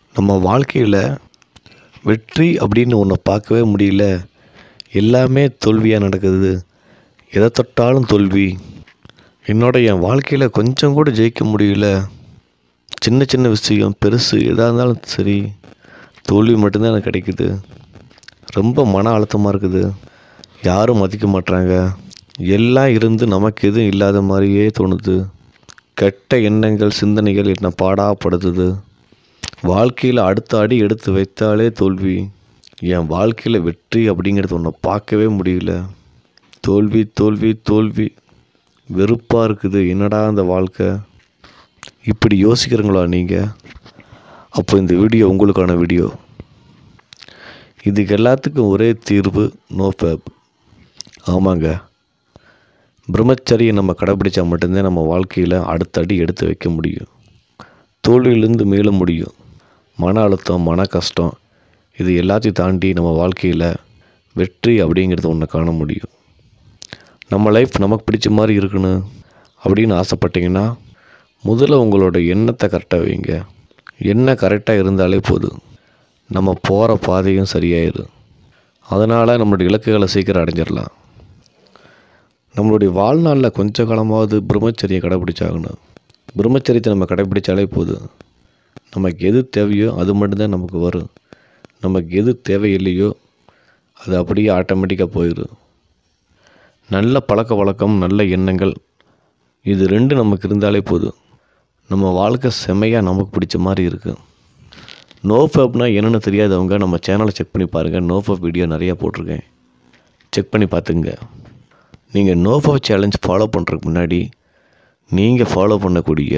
நம்ம வாழ்க்கையில் வெற்றி அப்படின்னு ஒன்றை பார்க்கவே முடியல எல்லாமே தோல்வியாக நடக்குது எதை தொட்டாலும் தோல்வி என்னோட என் வாழ்க்கையில் கொஞ்சம் கூட ஜெயிக்க முடியல சின்ன சின்ன விஷயம் பெருசு எதாக இருந்தாலும் சரி தோல்வி மட்டும்தான் எனக்கு கிடைக்குது ரொம்ப மன அழுத்தமாக இருக்குது யாரும் மதிக்க மாட்றாங்க எல்லாம் இருந்து நமக்கு எதுவும் இல்லாத மாதிரியே தோணுது கெட்ட எண்ணங்கள் சிந்தனைகள் என்னை பாடாப்படுத்துது வாழ்க்கையில் அடுத்த அடி எடுத்து வைத்தாலே தோல்வி என் வாழ்க்கையில் வெற்றி அப்படிங்கிறது ஒன்றை பார்க்கவே முடியல தோல்வி தோல்வி தோல்வி வெறுப்பாக இருக்குது என்னடா அந்த வாழ்க்கை இப்படி யோசிக்கிறீங்களா நீங்கள் அப்போ இந்த வீடியோ உங்களுக்கான வீடியோ இதுக்கு எல்லாத்துக்கும் ஒரே தீர்வு நோ ஃபேப் ஆமாங்க பிரம்மச்சரியை நம்ம கடைப்பிடிச்சா மட்டும்தான் நம்ம வாழ்க்கையில் அடுத்த அடி எடுத்து வைக்க முடியும் தோல்வியிலேருந்து மீள முடியும் மன அழுத்தம் மன கஷ்டம் இது எல்லாத்தையும் தாண்டி நம்ம வாழ்க்கையில் வெற்றி அப்படிங்கிறது ஒன்று காண முடியும் நம்ம லைஃப் நமக்கு பிடிச்ச மாதிரி இருக்கணும் அப்படின்னு ஆசைப்பட்டீங்கன்னா முதல்ல உங்களோட எண்ணத்தை கரெக்டாக வைங்க எண்ணம் கரெக்டாக இருந்தாலே போதும் நம்ம போகிற பாதையும் சரியாயிடும் அதனால் நம்மளுடைய இலக்குகளை சீக்கிரம் அடைஞ்சிடலாம் நம்மளுடைய வாழ்நாளில் கொஞ்ச காலமாவது பிரம்மச்சரியை கடைப்பிடிச்சாகணும் பிரம்மச்சரியத்தை நம்ம கடைப்பிடிச்சாலே போதும் நமக்கு எது தேவையோ அது மட்டும்தான் நமக்கு வரும் நமக்கு எது தேவையில்லையோ அது அப்படியே ஆட்டோமேட்டிக்காக போயிடும் நல்ல பழக்க வழக்கம் நல்ல எண்ணங்கள் இது ரெண்டு நமக்கு இருந்தாலே போதும் நம்ம வாழ்க்கை செம்மையாக நமக்கு பிடிச்ச மாதிரி இருக்குது நோஃபப்னா என்னென்னு தெரியாதவங்க நம்ம சேனலை செக் பண்ணி பாருங்கள் நோஃபப் வீடியோ நிறையா போட்டிருக்கேன் செக் பண்ணி பார்த்துங்க நீங்கள் நோஃபப் சேலஞ்ச் ஃபாலோ பண்ணுறதுக்கு முன்னாடி நீங்கள் ஃபாலோ பண்ணக்கூடிய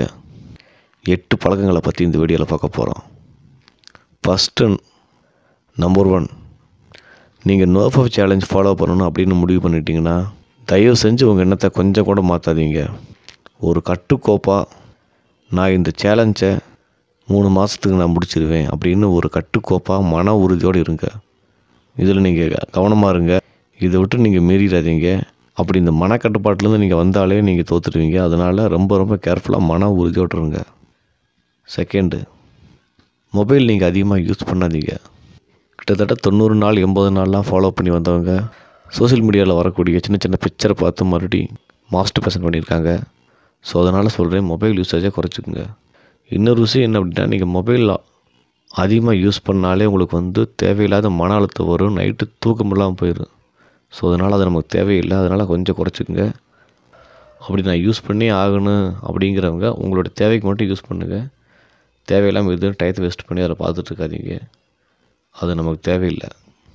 எட்டு பழக்கங்களை பற்றி இந்த வீடியோவில் பார்க்க போகிறோம் ஃபஸ்ட்டு நம்பர் ஒன் நீங்கள் நோஃபப் சேலஞ்ச் ஃபாலோ பண்ணணும் அப்படின்னு முடிவு பண்ணிட்டீங்கன்னா தயவு செஞ்சு உங்கள் எண்ணத்தை கொஞ்சம் கூட மாற்றாதீங்க ஒரு கட்டுக்கோப்பாக நான் இந்த சேலஞ்சை மூணு மாதத்துக்கு நான் முடிச்சிருவேன் அப்படின்னு ஒரு கட்டுக்கோப்பாக மன உறுதியோடு இருங்க இதில் நீங்கள் கவனமாக இருங்க இதை விட்டு நீங்கள் மீறிடாதீங்க அப்படி இந்த மனக்கட்டுப்பாட்டிலேருந்து நீங்கள் வந்தாலே நீங்கள் தோற்றுடுவீங்க அதனால் ரொம்ப ரொம்ப கேர்ஃபுல்லாக மன உறுதியோடு இருங்க செகண்டு மொபைல் நீங்கள் அதிகமாக யூஸ் பண்ணாதீங்க கிட்டத்தட்ட தொண்ணூறு நாள் எண்பது நாள்லாம் ஃபாலோ பண்ணி வந்தவங்க சோஷியல் மீடியாவில் வரக்கூடிய சின்ன சின்ன பிக்சரை பார்த்து மறுபடி மாஸ்டர் பேசன் பண்ணியிருக்காங்க ஸோ அதனால் சொல்கிறேன் மொபைல் யூசேஜை குறைச்சிக்கோங்க இன்னொரு விஷயம் என்ன அப்படின்னா நீங்கள் மொபைல் அதிகமாக யூஸ் பண்ணாலே உங்களுக்கு வந்து தேவையில்லாத மன அழுத்தம் வரும் நைட்டு தூக்கம் இல்லாமல் போயிடும் ஸோ அதனால் அது நமக்கு தேவையில்லை அதனால் கொஞ்சம் குறைச்சிக்கோங்க அப்படி நான் யூஸ் பண்ணி ஆகணும் அப்படிங்கிறவங்க உங்களோட தேவைக்கு மட்டும் யூஸ் பண்ணுங்கள் தேவையில்லாமல் எதுவும் டயத்தை வேஸ்ட் பண்ணி அதை பார்த்துட்டு இருக்காதீங்க அது நமக்கு தேவையில்லை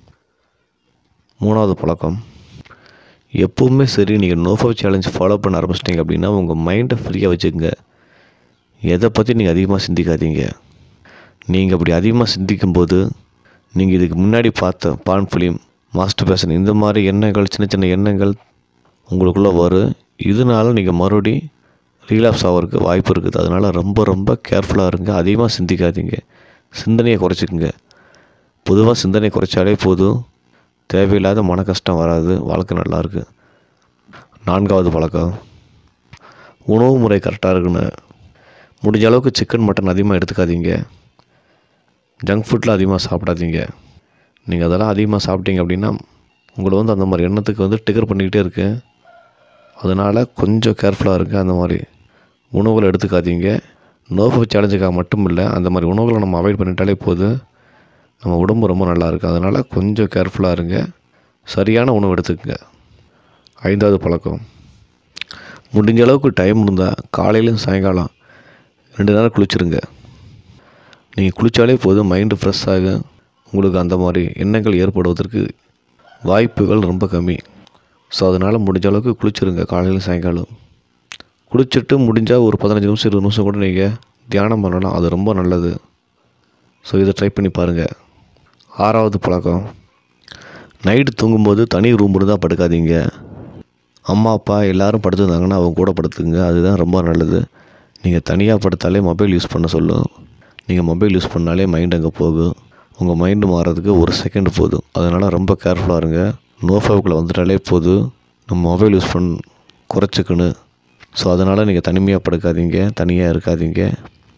மூணாவது பழக்கம் எப்போவுமே சரி நீங்கள் நோஃபோ சேலஞ்ச் ஃபாலோ பண்ண ஆரம்பிச்சிட்டிங்க அப்படின்னா உங்கள் மைண்டை ஃப்ரீயாக வச்சுக்கோங்க எதை பற்றி நீங்கள் அதிகமாக சிந்திக்காதீங்க நீங்கள் அப்படி அதிகமாக சிந்திக்கும்போது நீங்கள் இதுக்கு முன்னாடி பார்த்த பான் ஃபிலிம் மாஸ்டர் பேஷன் இந்த மாதிரி எண்ணங்கள் சின்ன சின்ன எண்ணங்கள் உங்களுக்குள்ளே வரும் இதனால நீங்கள் மறுபடி ரீலாப்ஸ் ஆகிறதுக்கு வாய்ப்பு இருக்குது அதனால் ரொம்ப ரொம்ப கேர்ஃபுல்லாக இருங்க அதிகமாக சிந்திக்காதீங்க சிந்தனையை குறைச்சிக்கோங்க பொதுவாக சிந்தனை குறைச்சாலே போதும் தேவையில்லாத மன கஷ்டம் வராது வாழ்க்கை நல்லாயிருக்கு நான்காவது பழக்கம் உணவு முறை கரெக்டாக இருக்குன்னு முடிஞ்ச அளவுக்கு சிக்கன் மட்டன் அதிகமாக எடுத்துக்காதீங்க ஜங்க் ஃபுட்லாம் அதிகமாக சாப்பிடாதீங்க நீங்கள் அதெல்லாம் அதிகமாக சாப்பிட்டீங்க அப்படின்னா உங்களை வந்து அந்த மாதிரி எண்ணத்துக்கு வந்து டிகர் பண்ணிக்கிட்டே இருக்கு அதனால் கொஞ்சம் கேர்ஃபுல்லாக இருங்க அந்த மாதிரி உணவுகளை எடுத்துக்காதீங்க நோஃபோ சேலஞ்சுக்காக மட்டும் இல்லை அந்த மாதிரி உணவுகளை நம்ம அவாய்ட் பண்ணிட்டாலே போதும் நம்ம உடம்பு ரொம்ப நல்லா இருக்குது அதனால் கொஞ்சம் கேர்ஃபுல்லாக இருங்க சரியான உணவு எடுத்துக்கங்க ஐந்தாவது பழக்கம் முடிஞ்ச அளவுக்கு டைம் இருந்தால் காலையிலும் சாயங்காலம் ரெண்டு நேரம் குளிச்சிருங்க நீங்கள் குளித்தாலே போதும் மைண்டு ஃப்ரெஷ் ஆகும் உங்களுக்கு அந்த மாதிரி எண்ணங்கள் ஏற்படுவதற்கு வாய்ப்புகள் ரொம்ப கம்மி ஸோ அதனால் முடிஞ்ச அளவுக்கு குளிச்சிருங்க காலையிலும் சாயங்காலம் குளிச்சுட்டு முடிஞ்சால் ஒரு பதினஞ்சு நிமிஷம் இருபது நிமிஷம் கூட நீங்கள் தியானம் பண்ணலாம் அது ரொம்ப நல்லது ஸோ இதை ட்ரை பண்ணி பாருங்கள் ஆறாவது பழக்கம் நைட்டு தூங்கும்போது தனி ரூம் இருந்தால் படுக்காதீங்க அம்மா அப்பா எல்லோரும் படுத்துருந்தாங்கன்னா அவங்க கூட படுத்துங்க அதுதான் ரொம்ப நல்லது நீங்கள் தனியாக படுத்தாலே மொபைல் யூஸ் பண்ண சொல்லும் நீங்கள் மொபைல் யூஸ் பண்ணாலே மைண்ட் அங்கே போகும் உங்கள் மைண்டு மாறதுக்கு ஒரு செகண்ட் போதும் அதனால் ரொம்ப கேர்ஃபுல்லாக இருங்க நோ ஃபேவுக்குள்ளே வந்துட்டாலே போதும் நம்ம மொபைல் யூஸ் பண் குறைச்சிக்கணும் ஸோ அதனால் நீங்கள் தனிமையாக படுக்காதீங்க தனியாக இருக்காதீங்க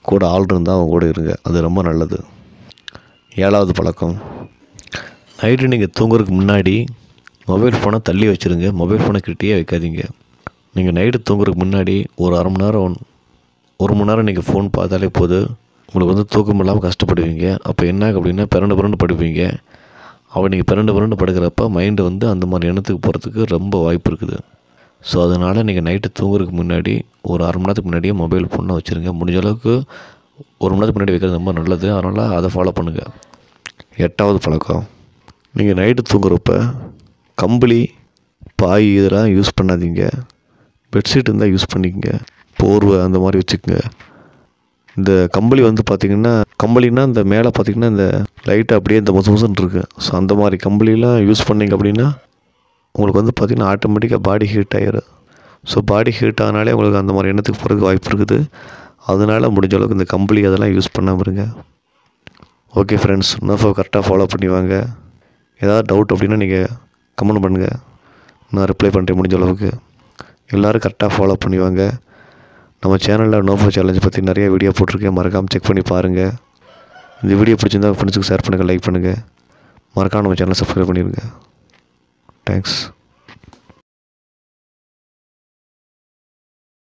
கூட ஆள் இருந்தால் அவங்க கூட இருங்க அது ரொம்ப நல்லது ஏழாவது பழக்கம் நைட்டு நீங்கள் தூங்குறதுக்கு முன்னாடி மொபைல் ஃபோனை தள்ளி வச்சுருங்க மொபைல் ஃபோனை கிட்டேயே வைக்காதீங்க நீங்கள் நைட்டு தூங்குறதுக்கு முன்னாடி ஒரு அரை மணி நேரம் ஒரு மணி நேரம் நீங்கள் ஃபோன் பார்த்தாலே போதும் உங்களுக்கு வந்து தூக்கம் இல்லாமல் கஷ்டப்படுவீங்க அப்போ என்ன ஆகும் அப்படின்னா பிறண்டு பிறண்டு படுப்பீங்க அவள் நீங்கள் பிறண்டு பிறண்டு படுக்கிறப்ப மைண்டு வந்து அந்த மாதிரி எண்ணத்துக்கு போகிறதுக்கு ரொம்ப வாய்ப்பு இருக்குது ஸோ அதனால் நீங்கள் நைட்டு தூங்குறதுக்கு முன்னாடி ஒரு அரை மணி நேரத்துக்கு முன்னாடியே மொபைல் ஃபோனை வச்சுருங்க முடிஞ்ச அளவுக்கு ஒரு மணி நேரத்துக்கு முன்னாடி வைக்கிறது ரொம்ப நல்லது அதனால் அதை ஃபாலோ பண்ணுங்கள் எட்டாவது பழக்கம் நீங்கள் நைட்டு தூங்குறப்ப கம்பளி பாய் இதெல்லாம் யூஸ் பண்ணாதீங்க பெட்ஷீட் இருந்தால் யூஸ் பண்ணிக்கங்க போர்வை அந்த மாதிரி வச்சுக்கோங்க இந்த கம்பளி வந்து பார்த்திங்கன்னா கம்பளினா இந்த மேலே பார்த்திங்கன்னா இந்த லைட்டு அப்படியே இந்த முசு முசுன்னு இருக்குது ஸோ அந்த மாதிரி கம்பளிலாம் யூஸ் பண்ணிங்க அப்படின்னா உங்களுக்கு வந்து பார்த்திங்கன்னா ஆட்டோமேட்டிக்காக பாடி ஹீட் ஆயிரும் ஸோ பாடி ஹீட் ஆனாலே உங்களுக்கு அந்த மாதிரி எண்ணத்துக்கு போகிறதுக்கு வாய்ப்பு இருக்குது அதனால் முடிஞ்ச அளவுக்கு இந்த கம்பளி அதெல்லாம் யூஸ் பண்ணாமல் இருங்க ஓகே ஃப்ரெண்ட்ஸ் இன்னும் கரெக்டாக ஃபாலோ பண்ணி வாங்க ஏதாவது டவுட் அப்படின்னா நீங்கள் கமெண்ட் பண்ணுங்கள் நான் ரிப்ளை பண்ணுறேன் முடிஞ்ச அளவுக்கு எல்லோரும் கரெக்டாக ஃபாலோ பண்ணி வாங்க நம்ம சேனலில் நோஃபோ சேலஞ்ச் பற்றி நிறைய வீடியோ போட்டிருக்கேன் மறக்காமல் செக் பண்ணி பாருங்கள் இந்த வீடியோ பிடிச்சிருந்தா ஃப்ரெண்ட்ஸுக்கு ஷேர் பண்ணுங்கள் லைக் பண்ணுங்கள் மறக்காம நம்ம சேனலை சப்ஸ்கிரைப் பண்ணிடுங்க தேங்க்ஸ்